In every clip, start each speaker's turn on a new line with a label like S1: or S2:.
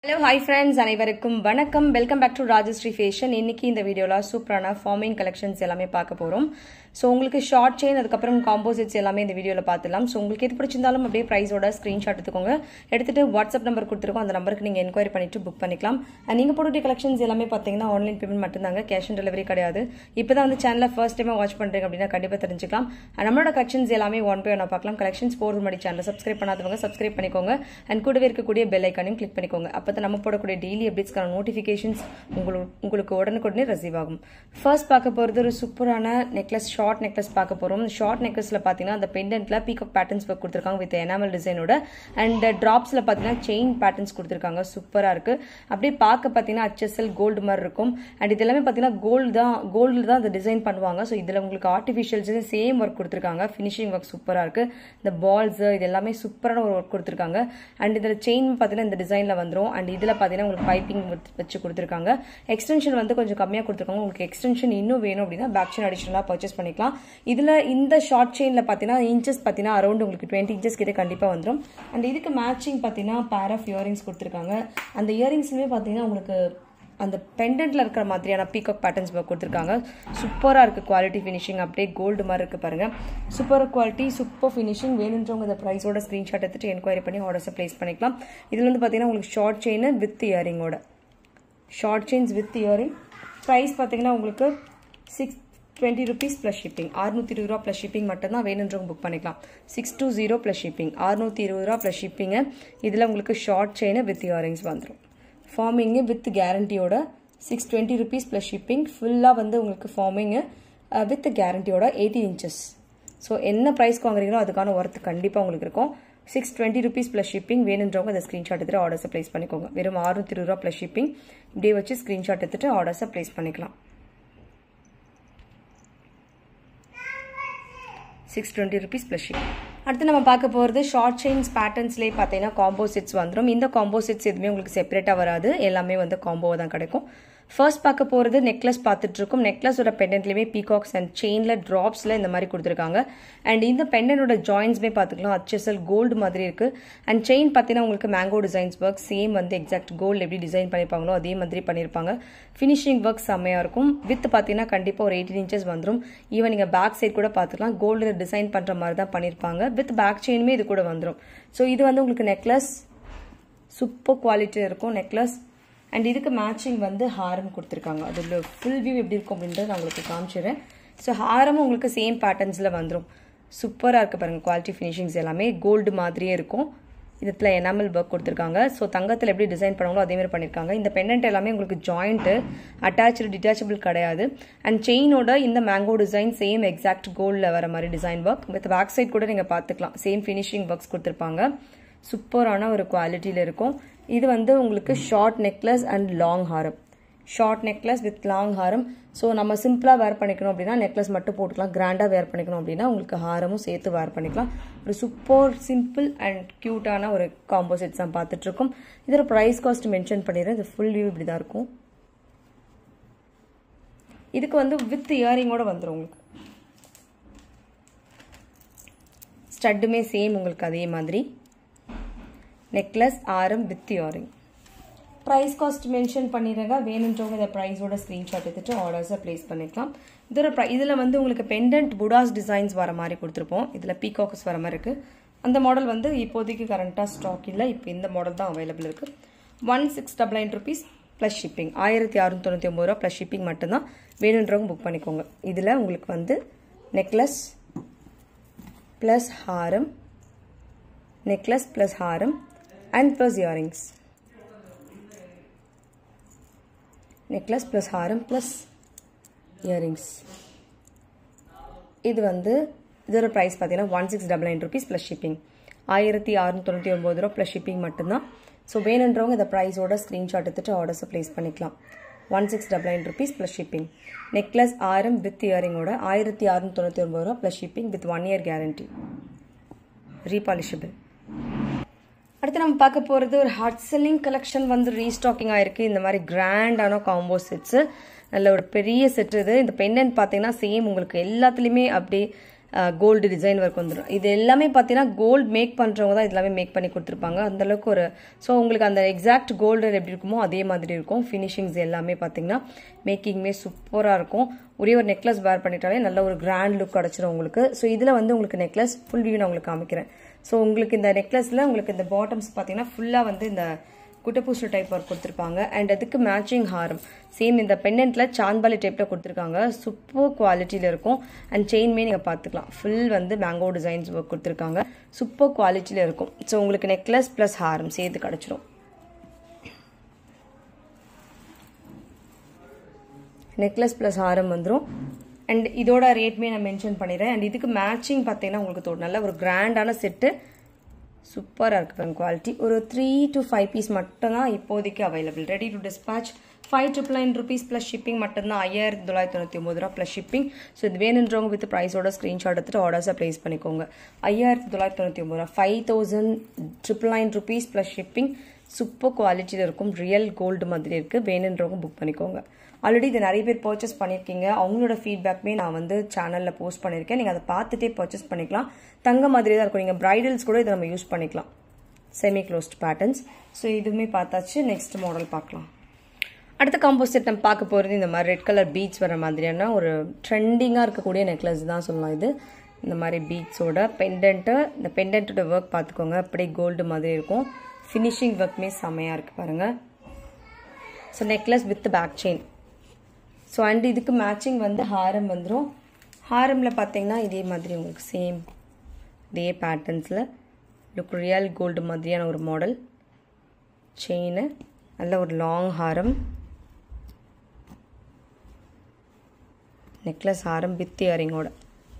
S1: hello hi friends அனைவருக்கும் வணக்கம் welcome back to Rajashree fashion இன்னைக்கு இந்த வீடியோவில் சூப்பரான ஃபார்மிங் கலெக்ஷன்ஸ் எல்லாமே பார்க்க போகிறோம் ஸோ உங்களுக்கு ஷார்ட் செயின் அதுக்கப்புறம் காம்போசிட்ஸ் எல்லாமே இந்த வீடியோவில் பார்த்துலாம் ஸோ உங்களுக்கு எது பிடிச்சிருந்தாலும் அப்படியே ப்ரைஸோட ஸ்க்ரீன்ஷாட் எடுத்துக்கோங்க எடுத்துட்டு வாட்ஸ்அப் நம்பர் கொடுத்துருக்கோம் அந்த நம்பருக்கு நீங்கள் என்கொயரி பண்ணிட்டு புக் பண்ணிக்கலாம் அண்ட் நீங்கள் போட்டுடைய கலெக்ஷன்ஸ் எல்லாமே பார்த்தீங்கன்னா ஆன்லைன் பேமெண்ட் மட்டும்தாங்க கேஷ் ஆன் டெலிவரி கிடையாது இப்போ தான் வந்து சேனலில் ஃபர்ஸ்ட் டைமாக வாட்ச் பண்ணுறீங்க அப்படின்னா கண்டிப்பாக தெரிஞ்சுக்கலாம் And நம்மளோட கலெக்ஷன்ஸ் எல்லாமே ஒன் பை ஒன் பார்க்கலாம் கலெக்ஷன்ஸ் போகிறது முன்னாடி சேனலை சப்ஸ்கிரைப் பண்ணாதவங்க சப்ஸ்கிரைப் பண்ணிக்கோங்க அண்ட் கூடவே இருக்கக்கூடிய பெல் ஐக்கானையும் கிளிக் பண்ணிக்கோங்க அப்போ தான் நம்ம போடக்கூடிய டெய்லி அப்டேட்ஸ்க்கான நோட்டிஃபிகேஷன்ஸ் உங்களுக்கு உங்களுக்கு உடனுக்குடனே ரிசீவ் ஆகும் ஃபர்ஸ்ட் பார்க்க போகிறது ஒரு சூப்பரான நெக்லஸ் ஷார்ட் நெக்லஸ் பார்க்க போகிறோம் ஷார்ட் நெக்லஸில் பார்த்தீங்கன்னா அந்த பெண்டன்ட்டில் பீகாக் பேட்டர்ன்ஸ் ஒர்க் கொடுத்துருக்காங்க வித் எனாமல் டிசைனோட அண்ட் ட்ராப்ஸில் பார்த்தீங்கன்னா செயின் பேட்டர்ன்ஸ் கொடுத்துருக்காங்க சூப்பராக இருக்குது அப்படியே பார்க்க பார்த்தீங்கன்னா HSL கோல்டு மாதிரி இருக்கும் அண்ட் இது எல்லாமே பார்த்தீங்கன்னா கோல்டு தான் கோல்டில் தான் அந்த டிசைன் பண்ணுவாங்க ஸோ இதில் உங்களுக்கு ஆர்டிஃபிஷியல்ஸ் சேம் ஒர்க் கொடுத்துருக்காங்க ஃபினிஷிங் ஒர்க் சூப்பராக இருக்குது இந்த பால்ஸ் இது எல்லாமே சூப்பரான ஒரு ஒர்க் கொடுத்துருக்காங்க அண்ட் இதில் செயின் பார்த்தீங்கன்னா இந்த டிசைனில் வந்துடும் அண்ட் இதில் பார்த்தீங்கன்னா உங்களுக்கு பைப்பிங் வச்சு கொடுத்துருக்காங்க எக்ஸ்டென்ஷன் வந்து கொஞ்சம் கம்மியாக கொடுத்துருக்காங்க உங்களுக்கு எக்ஸ்டென்ஷன் இன்னும் வேணும் அப்படின்னா பேக் செயின் அடிஷனலாக பர்ச்சேஸ் பண்ணிக்கலாம் இதில் இந்த ஷார்ட் செயினில் பார்த்தீங்கன்னா இன்ச்சஸ் பார்த்தீங்கன்னா அரௌண்ட் உங்களுக்கு டுவெண்ட்டி இன்ச்சஸ் கிட்ட கண்டிப்பாக வந்துடும் அண்ட் இதுக்கு மேட்சிங் பார்த்தீங்கன்னா பேர் ஆஃப் இயரிங்ஸ் கொடுத்துருக்காங்க அந்த இயரிங்ஸ்லுமே பார்த்தீங்கன்னா உங்களுக்கு அந்த பெண்டன்ட்ல இருக்கிற மாதிரியான பீகாக் பேட்டர்ன்ஸ் ஒர்க் கொடுத்துருக்காங்க சூப்பராக இருக்குது குவாலிட்டி ஃபினிஷிங் அப்படியே கோல்டு மாதிரி இருக்குது பாருங்கள் சூப்பர் குவாலிட்டி சூப்பர் ஃபினிஷிங் வேணுன்றவங்க இந்த ப்ரைஸோட ஸ்க்ரீன்ஷாட் எடுத்துட்டு என்கொயரி பண்ணி ஆர்டர்ஸை ப்ளேஸ் பண்ணிக்கலாம் இதில் வந்து பார்த்தீங்கன்னா உங்களுக்கு ஷார்ட் செயின் வித் இயரிங்கோட short chains with earring price பார்த்தீங்கன்னா உங்களுக்கு six twenty rupees plus shipping அறுநூத்தி இருபது ரூபா ப்ளஸ் ஷிப்பிங் மட்டும்தான் வேணுன்றவங்க புக் பண்ணிக்கலாம் six two zero plus shipping அறுநூத்தி இருபது ரூபா ப்ளஸ் ஷிப்பிங்கு இதில் உங்களுக்கு ஷார்ட் செயின் வித் இயரிங்ஸ் வந்துடும் ஃபார்மிங்கு வித் கேரண்டியோட six twenty rupees plus shipping ஃபுல்லாக வந்து உங்களுக்கு ஃபார்மிங்கு வித் கேரண்டியோட எயிட்டி இன்ச்சஸ் ஸோ என்ன ப்ரைஸ்க்கு வாங்குறீங்களோ அதுக்கான ஒர்த் கண்டிப்பாக உங்களுக்கு இருக்கும் six twenty rupees plus shipping வேணுன்றவங்க அந்த ஸ்க்ரீன்ஷாட் எடுத்துட்டு ஆர்டர்ஸை ப்ளேஸ் பண்ணிக்கோங்க வெறும் அறுநூத்தி இருபது ரூபா ப்ளஸ் ஷிப்பிங் இப்படியே வச்சு ஸ்க்ரீன்ஷாட் எடுத்துட்டு ஆர்டர்ஸை ப்ளேஸ் பண்ணிக்கலாம் six twenty rupees plus shipping அடுத்து நம்ம பார்க்க போகிறது ஷார்ட் செயின்ஸ் பேட்டர்ன்ஸ்லேயே பார்த்தீங்கன்னா காம்போசிட்ஸ் வந்துடும் இந்த காம்போசிட்ஸ் எதுவுமே உங்களுக்கு செப்பரேட்டாக வராது எல்லாமே வந்து காம்போவாக தான் கிடைக்கும் ஃபர்ஸ்ட் பார்க்க போகிறது நெக்லஸ் பார்த்துட்டு இருக்கோம் நெக்லஸோட பெண்டன்ட்லேயுமே பீகாக்ஸ் அண்ட் செயினில் ட்ராப்ஸில் இந்த மாதிரி கொடுத்துருக்காங்க அண்ட் இந்த பெண்டனோட ஜாயின்ஸ்மே பார்த்துக்கலாம் ஹச்எஸ்எல் கோல்டு மாதிரி இருக்குது அண்ட் செயின் பார்த்தீங்கன்னா உங்களுக்கு மேங்கோ டிசைன்ஸ் ஒர்க் சேம் வந்து எக்ஸாக்ட் கோல்டு எப்படி டிசைன் பண்ணியிருப்பாங்களோ அதே மாதிரி பண்ணியிருப்பாங்க ஃபினிஷிங் ஒர்க் செம்மையாக இருக்கும் வித் பார்த்தீங்கன்னா கண்டிப்பாக ஒரு எயிட்டீன் இன்ச்சஸ் வந்துடும் ஈவன் நீங்கள் பேக் சைட் கூட பார்த்துக்கலாம் கோல்டில் டிசைன் பண்ணுற மாதிரி தான் பண்ணியிருப்பாங்க வித் பேக் செயினுமே இது கூட வந்துடும் ஸோ இது வந்து உங்களுக்கு நெக்லஸ் சூப்பர் குவாலிட்டியில் இருக்கும் நெக்லஸ் அண்ட் இதுக்கு மேட்சிங் வந்து ஹாரம் கொடுத்துருக்காங்க அதில் ஃபுல் வியூ எப்படி இருக்கும் அப்படின்றத நான் உங்களுக்கு காமிச்சிடுறேன் ஸோ ஹாரமும் உங்களுக்கு சேம் பேட்டர்ன்ஸில் வந்துடும் சூப்பராக இருக்குது பாருங்கள் குவாலிட்டி ஃபினிஷிங்ஸ் எல்லாமே கோல்டு மாதிரியே இருக்கும் இதில் எனாமல் ஒர்க் கொடுத்துருக்காங்க ஸோ தங்கத்தில் எப்படி டிசைன் பண்ணுவாங்களோ அதேமாதிரி பண்ணியிருக்காங்க இந்த பெண்டன்ட் எல்லாமே உங்களுக்கு ஜாயிண்ட்டு அட்டாச்சு டிட்டாச்சபிள் கிடையாது அண்ட் செயினோட இந்த மேங்கோ டிசைன் சேம் எக்ஸாக்ட் கோல்டில் வர மாதிரி design work with back side கூட நீங்கள் பார்த்துக்கலாம் சேம் ஃபினிஷிங் ஒர்க்ஸ் கொடுத்துருப்பாங்க சூப்பரான ஒரு குவாலிட்டியில் இருக்கும் இது வந்து உங்களுக்கு ஷார்ட் நெக்லஸ் அண்ட் லாங் ஹாரம் ஷார்ட் நெக்லஸ் வித் லாங் ஹாரம் ஸோ நம்ம சிம்பிளாக வேர் பண்ணிக்கணும் அப்படின்னா நெக்லஸ் மட்டும் போட்டுக்கலாம் கிராண்டாக வேர் பண்ணிக்கணும் அப்படின்னா உங்களுக்கு ஹாரமும் சேர்த்து வேர் பண்ணிக்கலாம் ஒரு சூப்பர் சிம்பிள் அண்ட் க்யூட்டான ஒரு காம்போசிட்ஸ் தான் பார்த்துட்ருக்கோம் இதோட ப்ரைஸ் காஸ்ட் மென்ஷன் பண்ணிடுறேன் இது ஃபுல் வியூ இப்படி தான் இருக்கும் இதுக்கு வந்து வித் இயரிங்கோட வந்துடும் உங்களுக்கு ஸ்டட்டுமே சேம் உங்களுக்கு அதே மாதிரி நெக்லஸ் ஆரம் with earring price cost mention பண்ணிடுங்க வேணுன்றவங்க இந்த ப்ரைஸோட ஸ்க்ரீன்ஷாட் எடுத்துட்டு ஆர்டர்ஸை ப்ளேஸ் பண்ணிக்கலாம் இதோட ப்ரை இதில் வந்து உங்களுக்கு பெண்டன்ட் புடாஸ் டிசைன்ஸ் வர மாதிரி கொடுத்துருப்போம் இதில் பீகாக்ஸ் வர மாதிரி இருக்குது அந்த மாடல் வந்து இப்போதைக்கு கரண்ட்டாக ஸ்டாக் இல்லை இப்போ இந்த மாடல் தான் அவைலபிள் இருக்குது one six double nine rupees plus shipping ஆயிரத்தி அறுநூத்தி ஒம்பது ரூபா ப்ளஸ் ஷிப்பிங் மட்டும்தான் வேணுன்றவங்க புக் பண்ணிக்கோங்க இதில் உங்களுக்கு வந்து நெக்லஸ் ப்ளஸ் ஹாரம் நெக்லஸ் ப்ளஸ் ஹாரம் and plus earrings necklace plus ஹாரம் ப்ளஸ் இயரிங்ஸ் இது வந்து இதோட ப்ரைஸ் பார்த்தீங்கன்னா one six double nine rupees plus shipping ஆயிரத்தி அறுநூத்தி ஒம்பது ரூபா ப்ளஸ் ஷிப்பிங் மட்டும்தான் ஸோ வேணுன்றவங்க இந்த ப்ரைஸோட ஸ்க்ரீன்ஷாட் எடுத்துட்டு ஆர்டர்ஸை ப்ளேஸ் பண்ணிக்கலாம் one six double nine rupees plus shipping necklace ஆரம் வித் இயரிங்கோட ஆயிரத்தி அறுநூத்தி ஒம்பது ரூபா plus shipping with one year guarantee repolishable அடுத்து நம்ம பார்க்க போகிறது ஒரு ஹாட் செல்லிங் கலெக்ஷன் வந்து ரீஸ்டாக்கிங் ஆயிருக்கு இந்த மாதிரி கிராண்டான காம்போ செட்ஸு நல்ல ஒரு பெரிய செட் இது இந்த பெண்டன்ட் பார்த்தீங்கன்னா சேம் உங்களுக்கு எல்லாத்துலேயுமே அப்படியே கோல்டு டிசைன் ஒர்க் வந்துடும் இது எல்லாமே பார்த்தீங்கன்னா கோல்டு மேக் பண்ணுறவங்க தான் இது எல்லாமே மேக் பண்ணி கொடுத்துருப்பாங்க அந்தளவுக்கு ஒரு ஸோ உங்களுக்கு அந்த எக்ஸாக்ட் கோல்டு எப்படி இருக்குமோ அதே மாதிரி இருக்கும் ஃபினிஷிங்ஸ் எல்லாமே பார்த்தீங்கன்னா மேக்கிங்மே சூப்பராக இருக்கும் ஒரே ஒரு நெக்லஸ் வேர் பண்ணிட்டாலே நல்ல ஒரு கிராண்ட் லுக் கிடச்சிரும் உங்களுக்கு ஸோ இதில் வந்து உங்களுக்கு நெக்லஸ் ஃபுல் வியூ நான் உங்களுக்கு காமிக்கிறேன் ஸோ உங்களுக்கு இந்த நெக்லஸில் உங்களுக்கு இந்த பாட்டம்ஸ் பார்த்தீங்கன்னா ஃபுல்லாக வந்து இந்த குட்டப்பூசு டைப் ஒர்க் கொடுத்துருப்பாங்க அண்ட் அதுக்கு மேட்சிங் ஹாரம் சேம் இந்த பெண்டன்ட்ல சாந்தாலி டைப்பில் கொடுத்துருக்காங்க சூப்பர் குவாலிட்டியில் இருக்கும் அண்ட் செயின்மே நீங்கள் பார்த்துக்கலாம் ஃபுல் வந்து மேங்கோ டிசைன்ஸ் ஒர்க் கொடுத்துருக்காங்க சூப்பர் குவாலிட்டியில் இருக்கும் ஸோ உங்களுக்கு நெக்லஸ் ப்ளஸ் ஹாரம் சேர்த்து கிடச்சிரும் நெக்லஸ் ப்ளஸ் ஹாரம் வந்துடும் அண்ட் இதோட ரேட்மே நான் மென்ஷன் பண்ணிடுறேன் அண்ட் இதுக்கு மேட்சிங் பார்த்தீங்கன்னா உங்களுக்கு நல்ல ஒரு கிராண்டான செட்டு சூப்பராக இருக்குது பாருங்க குவாலிட்டி ஒரு த்ரீ டு ஃபைவ் பீஸ் மட்டும்தான் இப்போதைக்கு available ready to dispatch five triple nine rupees plus shipping மட்டும்தான் ஐயாயிரத்தி தொள்ளாயிரத்தி தொண்ணூற்றி ஒம்பது ரூபா ப்ளஸ் ஷிப்பிங் ஸோ இது வேணுன்றவங்க வித் ப்ரைஸோட ஸ்க்ரீன்ஷாட் எடுத்துட்டு ஆர்டர்ஸை ப்ளேஸ் பண்ணிக்கோங்க ஐயாயிரத்தி தொள்ளாயிரத்தி தொண்ணூற்றி ஒம்பது ரூபா five thousand triple nine rupees plus shipping super குவாலிட்டியில் இருக்கும் ரியல் கோல்டு மாதிரி இருக்குது வேணுன்றவங்க புக் பண்ணிக்கோங்க ஆல்ரெடி இதை நிறைய பேர் பர்ச்சேஸ் பண்ணியிருக்கீங்க அவங்களோட ஃபீட்பேக்மே நான் வந்து சேனலில் போஸ்ட் பண்ணியிருக்கேன் நீங்கள் அதை பார்த்துட்டே பர்ச்சேஸ் பண்ணிக்கலாம் தங்க மாதிரி தான் இருக்கும் நீங்கள் ப்ரைடல்ஸ் கூட இதை நம்ம யூஸ் பண்ணிக்கலாம் செமி க்ளோஸ்ட் பேட்டர்ன்ஸ் ஸோ இதுவுமே பார்த்தாச்சு நெக்ஸ்ட் மாடல் பார்க்கலாம் அடுத்த காம்போசிட் நம்ம பார்க்க போகிறது இந்த மாதிரி ரெட் கலர் பீட்ஸ் வர மாதிரியான ஒரு ட்ரெண்டிங்காக இருக்கக்கூடிய நெக்லஸ் தான் சொல்லலாம் இது இந்த மாதிரி பீட்ஸோட பெண்டன்ட்டு இந்த பெண்டன்ட்டோட ஒர்க் பார்த்துக்கோங்க அப்படியே கோல்டு மாதிரி இருக்கும் ஃபினிஷிங் ஒர்க்குமே செமையாக இருக்குது பாருங்கள் so necklace with back chain so and இதுக்கு மேட்சிங் வந்து ஹாரம் வந்துடும் ஹாரமில் பார்த்தீங்கன்னா இதே மாதிரி உங்களுக்கு சேம் இதே பேட்டர்ன்ஸில் லுக் ரியல் கோல்டு மாதிரியான ஒரு மாடல் செயின் நல்ல ஒரு லாங் ஹாரம் நெக்லஸ் ஹாரம் வித் இயரிங்கோட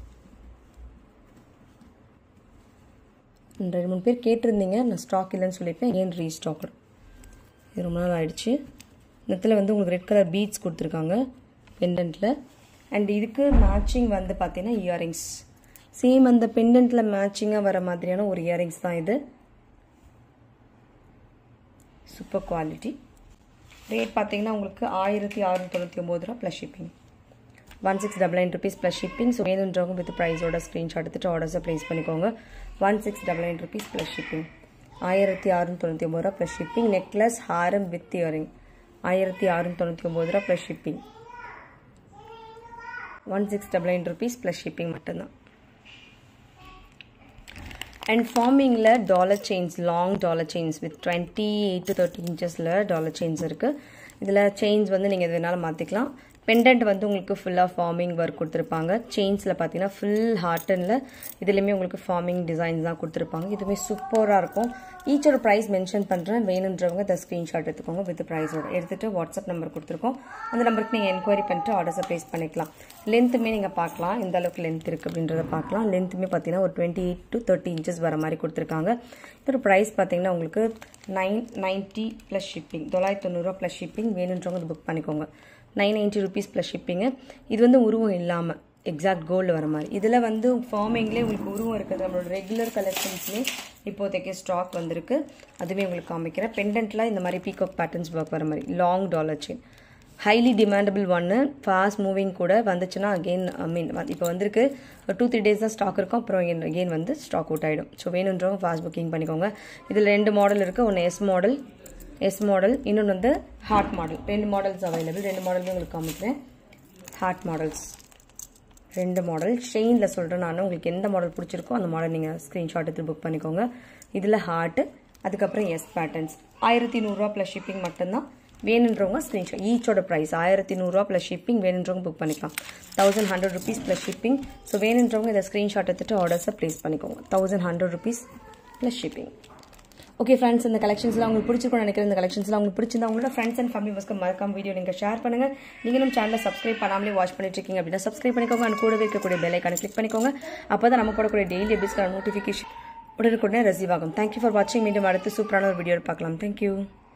S1: ரெண்டு மூணு பேர் கேட்டிருந்தீங்க நான் ஸ்டாக் இல்லைன்னு சொல்லியிருப்பேன் ஏன் ரீஸ்டாக் இது ரொம்ப நாள் ஆயிடுச்சு இந்த வந்து உங்களுக்கு ரெட் கலர் பீட்ஸ் கொடுத்துருக்காங்க பெண்டன்ட்டில் அண்ட் இதுக்கு மேட்சிங் வந்து பார்த்தீங்கன்னா இயரிங்ஸ் சேம் அந்த பெண்டன்ட்டில் மேட்சிங்காக வர மாதிரியான ஒரு இயரிங்ஸ் தான் இது சூப்பர் குவாலிட்டி ரேட் பார்த்தீங்கன்னா உங்களுக்கு ஆயிரத்தி அறுநூத்தி தொண்ணூற்றி ஒம்பது ரூபா plus shipping one six double nine rupees plus shipping so வேணுன்றவங்க வித் ப்ரைஸோட ஸ்க்ரீன்ஷாட் எடுத்துகிட்டு ஆர்டர்ஸை ப்ளேஸ் பண்ணிக்கோங்க one six double nine rupees plus shipping ஆயிரத்தி அறுநூத்தி தொண்ணூற்றி ஒம்பது ரூபா ப்ளஸ் ஷிப்பிங் நெக்லஸ் ஹாரம் வித் இயரிங் ஆயிரத்தி அறுநூத்தி தொண்ணூற்றி ஒம்பது ரூபா plus shipping one six double nine rupees plus shipping மட்டும்தான் அண்ட் ஃபார்மிங்கில் dollar chains long dollar chains with twenty eight to thirty இன்ச்சஸில் டாலர் செயின்ஸ் இருக்குது இதில் செயின்ஸ் வந்து நீங்கள் எது வேணாலும் மாற்றிக்கலாம் பெண்டன்ட் வந்து உங்களுக்கு ஃபுல்லாக ஃபார்மிங் ஒர்க் கொடுத்துருப்பாங்க செயின்ஸில் பார்த்தீங்கன்னா ஃபுல் ஹார்ட்டனில் இதுலேயுமே உங்களுக்கு ஃபார்மிங் டிசைன்ஸ் தான் கொடுத்துருப்பாங்க இதுவுமே சூப்பராக இருக்கும் ஈச்சோட ப்ரைஸ் மென்ஷன் பண்ணுறேன் வேணுன்றவங்க இந்த ஸ்க்ரீன்ஷாட் எடுத்துக்கோங்க வித் ப்ரைஸோட எடுத்துகிட்டு வாட்ஸ்அப் நம்பர் கொடுத்துருக்கோம் அந்த நம்பருக்கு நீங்கள் என்கொயரி பண்ணிட்டு ஆர்டர்ஸை ப்ளேஸ் பண்ணிக்கலாம் லென்த்துமே நீங்கள் பார்க்கலாம் எந்த அளவுக்கு லென்த் இருக்குது அப்படின்றத பார்க்கலாம் லென்த்துமே பார்த்தீங்கன்னா ஒரு twenty eight to thirty inches வர மாதிரி கொடுத்துருக்காங்க இதோட ப்ரைஸ் பார்த்தீங்கன்னா உங்களுக்கு நைன் நைன்ட்டி ப்ளஸ் ஷிப்பிங் தொள்ளாயிரத்தி தொண்ணூறுரூவா ப்ளஸ் ஷிப்பிங் வேணுன்றவங்க புக் பண்ணிக்கோங்க nine ninety rupees plus shipping இது வந்து உருவம் இல்லாமல் எக்ஸாக்ட் கோல்டு வர மாதிரி இதில் வந்து ஃபார்மிங்லேயே உங்களுக்கு உருவம் இருக்குது நம்மளோட ரெகுலர் கலெக்ஷன்ஸ்லேயே இப்போதைக்கு ஸ்டாக் வந்திருக்கு அதுவே உங்களுக்கு காமிக்கிறேன் பெண்டன்ட்டில் இந்த மாதிரி பீகாக் பேட்டர்ன்ஸ் ஒர்க் வர மாதிரி long dollar chain highly demandable ஒன்று ஃபாஸ்ட் மூவிங் கூட வந்துச்சுன்னா அகெயின் ஐ மீன் இப்போ வந்திருக்கு ஒரு டூ த்ரீ டேஸ் தான் ஸ்டாக் இருக்கும் அப்புறம் அகெயின் வந்து ஸ்டாக் அவுட் ஆகிடும் ஸோ வேணுன்றவங்க ஃபாஸ்ட் புக்கிங் பண்ணிக்கோங்க இதில் ரெண்டு மாடல் இருக்குது ஒன்று எஸ் மாடல் எஸ் மாடல் இன்னொன்று வந்து ஹார்ட் மாடல் ரெண்டு மாடல்ஸ் அவைலபிள் ரெண்டு மாடலுமே உங்களுக்கு காமிக்கிறேன் ஹார்ட் மாடல்ஸ் ரெண்டு மாடல் செயினில் சொல்கிறேன் நான் உங்களுக்கு எந்த மாடல் பிடிச்சிருக்கோ அந்த மாடல் நீங்கள் ஸ்க்ரீன்ஷாட் எடுத்து புக் பண்ணிக்கோங்க இதில் ஹார்ட்டு அதுக்கப்புறம் எஸ் பேட்டர்ன்ஸ் ஆயிரத்தி நூறுரூவா ப்ளஸ் ஷிப்பிங் மட்டும்தான் வேணுன்றவங்க ஸ்க்ரீன்ஷாட் ஈச்சோட ப்ரைஸ் ஆயிரத்தி நூறுரூவா ப்ளஸ் ஷிப்பிங் வேணுன்றவங்க புக் பண்ணிக்கலாம் thousand hundred rupees plus shipping so வேணுன்றவங்க இதை ஸ்க்ரீன்ஷாட் எடுத்துகிட்டு ஆர்டர்ஸை ப்ளேஸ் பண்ணிக்கோங்க thousand hundred rupees plus shipping okay friends இந்த கலெக்ஷன்ஸ்லாம் உங்களுக்கு பிடிச்சிருக்கும் நினைக்கிறேன் இந்த கலெக்ஷன்ஸ்லாம் உங்களுக்கு பிடிச்சிருந்தா உங்களோட ஃப்ரெண்ட்ஸ் அண்ட் ஃபேமிலி மெம்பர்ஸ்க்கு மறக்காம வீடியோ நீங்கள் ஷேர் பண்ணுங்கள் நீங்களும் சேனலை சப்ஸ்கிரைப் பண்ணாமலே வாட்ச் பண்ணிட்டு இருக்கீங்க அப்படின்னா சப்ஸ்கிரைப் பண்ணிக்கோங்க அண்ட் கூடவே இருக்கக்கூடிய பெல் ஐக்கான கிளிக் பண்ணிக்கோங்க அப்போ தான் நம்ம போடக்கூடிய டெய்லி எபிஸ்க்கான நோட்டிஃபிகேஷன் உடனுக்குடனே ரிசீவ் ஆகும் தேங்க்யூ ஃபார் வாட்சிங் மீண்டும் அடுத்து சூப்பரான ஒரு வீடியோ பார்க்கலாம் தேங்க்யூ